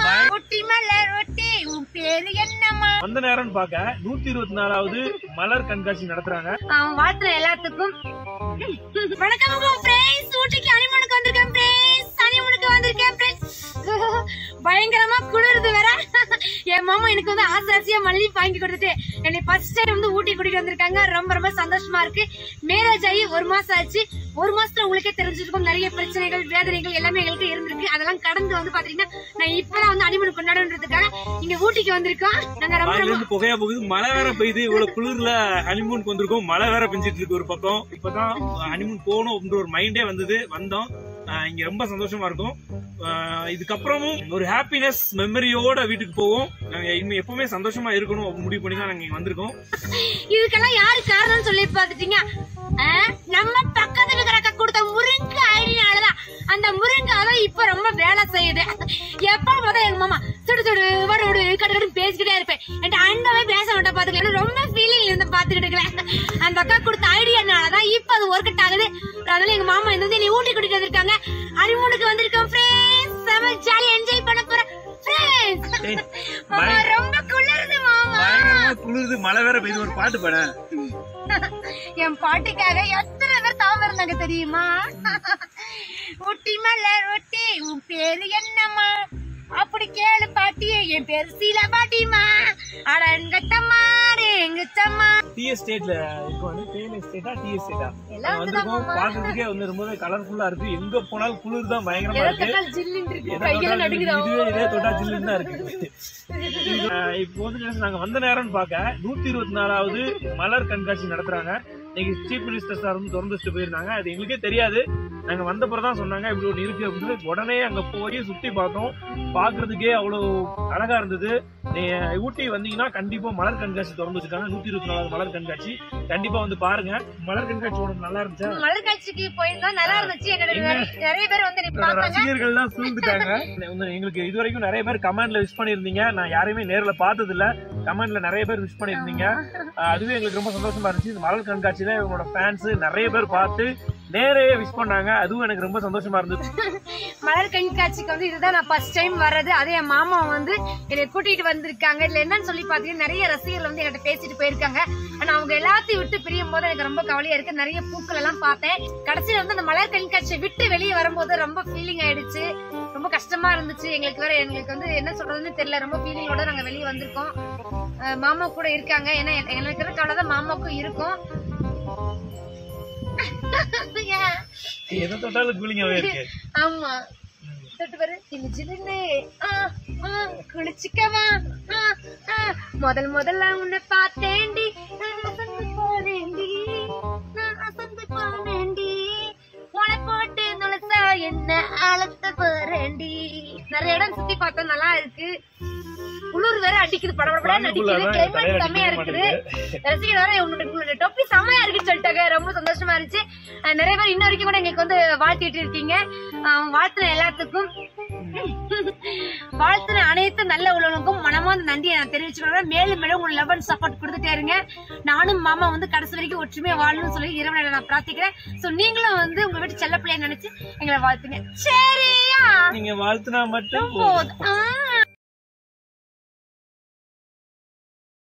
ஒட்டி மலர் ஒட்டி உன் பேரு என்னம்மா வந்த நேரம்னு பார்க்க நூத்தி இருபத்தி நாலாவது மலர் கண்காட்சி நடத்துறாங்க அவன் வாழ்த்துற எல்லாத்துக்கும் வணக்கம் ஃப்ரெண்ட்ஸ் ஊட்டிக்கு அனிமனுக்கு வந்திருக்கேன் ஃப்ரெண்ட்ஸ் அனிமனுக்கு வந்திருக்கேன் ஃப்ரெண்ட்ஸ் பயங்கரமா குளிருது வேற என் மாமா எனக்கு வந்து ஆசை ஆசையா மல்லி வாங்கி கொடுத்துட்டு என்னை ஃபர்ஸ்ட் டைம் வந்து ஊட்டி கூட்டிட்டு வந்திருக்காங்க ரொம்ப ரொம்ப சந்தோஷமா இருக்கு மேரேஜ் ஆகி ஒரு மாசம் ஆச்சு ஒரு மாசத்துல உங்களுக்கே தெரிஞ்சிருக்கும் நிறைய பிரச்சனைகள் வேதனைகள் எல்லாமே எங்களுக்கு இருந்திருக்கு அதெல்லாம் கடந்து வந்து பாத்தீங்கன்னா நான் இப்பதான் வந்து அனிமன் கொண்டாடுன்றதுக்காக இங்க ஊட்டிக்கு வந்திருக்கோம் நாங்க ரொம்ப வாயில ரொம்ப இருந்து புகையா போகுது மழை வேற பெய்யுது இவ்வளவு குளிர்ல ஹனிமூனுக்கு வந்திருக்கோம் மழை வேற பெஞ்சிட்டு இருக்கு ஒரு பக்கம் இப்பதான் ஹனிமூன் போகணும் அப்படின்ற ஒரு மைண்டே வந்தது வந்தோம் ஆஹ் இங்க ரொம்ப சந்தோஷமா இருக்கும் ஆஹ் இதுக்கப்புறமும் ஒரு ஹாப்பினஸ் மெமரியோட வீட்டுக்கு போவோம் நாங்க இனிமே எப்பவுமே சந்தோஷமா இருக்கணும் அப்படின்னு முடிவு பண்ணி தான் நாங்க இங்க வந்திருக்கோம் இதுக்கெல்லாம் யாரு காரணம் சொல்லி பாத்துட்டீங்க ஆ, நம்ம பக்கத்துல இருக்கிற அக்கா கொடுத்த முருங்கை ஐடியாலதான் அந்த முருங்கை தான் இப்ப ரொம்ப வேலை செய்யுது எப்ப பார்த்தா எங்க மாமா சுடு சுடு வடு விடு கடு கடு பேசிக்கிட்டே இருப்பேன் என்கிட்ட அண்டவே பேச மாட்டேன் பாத்துக்கலாம் ரொம்ப ஃபீலிங் இருந்து பாத்துக்கிட்டு இருக்கேன் அந்த அக்கா கொடுத்த ஐடியானாலதான் இப்ப அது ஒர்க் அவுட் ஆகுது அதனால எங்க மாமா இந்த வந்து என்னை ஊட்டி கூட்டிட்டு வந்திருக்காங்க அரிமூனுக்கு வந்திருக்கோம் ஃப்ரெண்ட்ஸ் செம ஜாலியா என்ஜாய் பண்ண போறேன் ஃப்ரெண்ட்ஸ் ஏய், மாமா பய- ரொம்ப குளிருது மாமா பயங்கரமா குளிருது மழை வேற பெய்யுது ஒரு பாட்டு பாட என் பாட்டுக்காக எத்தனை பேர் தாம இருந்தாங்க தெரியுமா ஒட்டி மலர் ஒட்டி உன் பேரு என்னம்மா அப்படி கேளு பாட்டி என் பேரு சீலா பாட்டிமா அடங்கட்டம்மா எங்கச்சம்மா டி எஸ்டேட்ல இப்போ வந்து தேனி எஸ்டேட்டா டி எஸ்டேட்டா எல்லாம் வந்திருக்கோம் பாக்குறதுக்கே வந்து ரொம்பவே கலர்ஃபுல்லா இருக்கு எங்க போனாலும் குளிர் தான் பயங்கரமா இருக்கு ஜில்லுன்னு இருக்கு எதை கையெல்லாம் தொட்டாலும் நடுங்குதா இதுவே இதே தொட்டா ஜில்லுன்னு தான் இருக்கு இது, ஆஹ் இப்போ வந்து என்ன நாங்க வந்த நேரம்னு பார்க்க நூத்தி இருபத்தி நாலாவது மலர் கண்காட்சி நடத்துறாங்க இன்னைக்கு சீஃப் மினிஸ்டர் சார் வந்து திறந்து வச்சுட்டு போயிருந்தாங்க அது எங்களுக்கே தெரியாது நாங்க வந்தப்பறம் தான் சொன்னாங்க இப்படி ஒன்று இருக்கு அப்படின்னு உடனே அங்க போய் சுத்தி பார்த்தோம் பாக்குறதுக்கே அவ்வளவு அழகா இருந்தது நீங்க ஊட்டி வந்தீங்கன்னா கண்டிப்பா மலர் கண்காட்சி திறந்து வச்சிருக்காங்க நூத்தி இருபத்தி நாலாவது மலர் கண்காட்சி கண்டிப்பா வந்து பாருங்க மலர் கண்காட்சி உனக்கு நல்லா இருந்துச்சா மலர் காட்சிக்கு போயிருந்தோம் நல்லா இருந்துச்சு எங்களோட நிறைய- நிறைய பேர் வந்து நீ பார்த்தாங்க ரசிகர்கள் தான் சூழ்ந்துட்டாங்க வந்து எங்களுக்கு இது வரைக்கும் நிறைய பேர் கமெண்ட்ல விஷ் பண்ணிருந்தீங்க நான் யாரையுமே நேர்ல பார்த்தது இல்ல கமெண்ட்ல நிறைய பேர் விஷ் பண்ணிருந்தீங்க அஹ் அதுவே எங்களுக்கு ரொம்ப சந்தோஷமா இருந்துச்சு இந்த மலர் கண்காட்சியில இவங்களோட ஃபேன்ஸ் நிறைய பேர் பார்த்து நேரே விஷ் பண்ணாங்க அதுவும் எனக்கு ரொம்ப சந்தோஷமா இருந்தது மலர் கண்காட்சிக்கு வந்து இதுதான் நான் ஃபர்ஸ்ட் டைம் வர்றது அதே என் மாமா வந்து என்னை கூட்டிட்டு வந்திருக்காங்க இதுல என்னன்னு சொல்லி பாத்தீங்கன்னா நிறைய ரசிகர்கள் வந்து என்கிட்ட பேசிட்டு போயிருக்காங்க ஆனா அவங்க எல்லாத்தையும் விட்டு பிரியும் போது எனக்கு ரொம்ப கவலையா இருக்கு நிறைய பூக்கள் எல்லாம் பார்த்தேன் கடைசியில வந்து அந்த மலர் கண்காட்சியை விட்டு வெளியே வரும்போது ரொம்ப ஃபீலிங் ஆயிடுச்சு ரொம்ப கஷ்டமா இருந்துச்சு எங்களுக்கு வேற எங்களுக்கு வந்து என்ன சொல்றதுன்னு தெரியல ரொம்ப ஃபீலிங்கோட நாங்க வெளியே வந்திருக்கோம் அஹ் மாமா கூட இருக்காங்க ஏன்னா எ- எனக்கு இருக்கிற கவலை தான் மாமாவுக்கும் இருக்கும் எதை தொட்டாலும் கூலிங்காவே இருக்கு ஆமா தொட்டு பாரு சின்ன சின்ன குளிச்சுக்கவா ஆ, ஆ. முதல் முதல்ல உன்னை பார்த்தேன்டி நான் அசந்து போனேன்டி நான் அசந்து போனேன்டி உன போட்டு நுழைச்சா என்ன அழுத்த போறேன்டி நிறைய இடம் சுத்தி பார்த்தா நல்லா இருக்கு குளிர் வேற அடிக்குது படபடபடன்னு அடிக்குது அதான் கிளைமேட் தலையில செம்மையா அடிக்க இருக்குது ரசிகர் வேற உன்னோட உன்னோட தொப்பி செம்மையா இருக்குன்னு சொல்லிட்டாங்க ரொம்ப சந்தோஷமா இருந்துச்சு அஹ் நிறைய பேர் இன்ன வரைக்கும் கூட எங்களுக்கு வந்து வாழ்த்திட்டு இருக்கீங்க அஹ் வாழ்த்துன எல்லாத்துக்கும் வாழ்த்துன அனைத்து நல்ல உள்ளவங்களுக்கும் மனமார்ந்த நன்றியை நான் தெரிவிச்சுக்கிறேன் மேலும் மேலும் உங்க லவ் அண்ட் சப்போர்ட் கொடுத்துட்டே இருங்க நானும் மாமா வந்து கடைசி வரைக்கும் ஒற்றுமையா வாழணும்னு சொல்லி இறைவனை நான் பிரார்த்திக்கிறேன் சோ நீங்களும் வந்து உங்க வீட்டு செல்ல பிள்ளைய நினைச்சு எங்களை வாழ்த்துங்க சரியா நீங்க வாழ்த்துனா மட்டும் போதும். போதும் ஆ.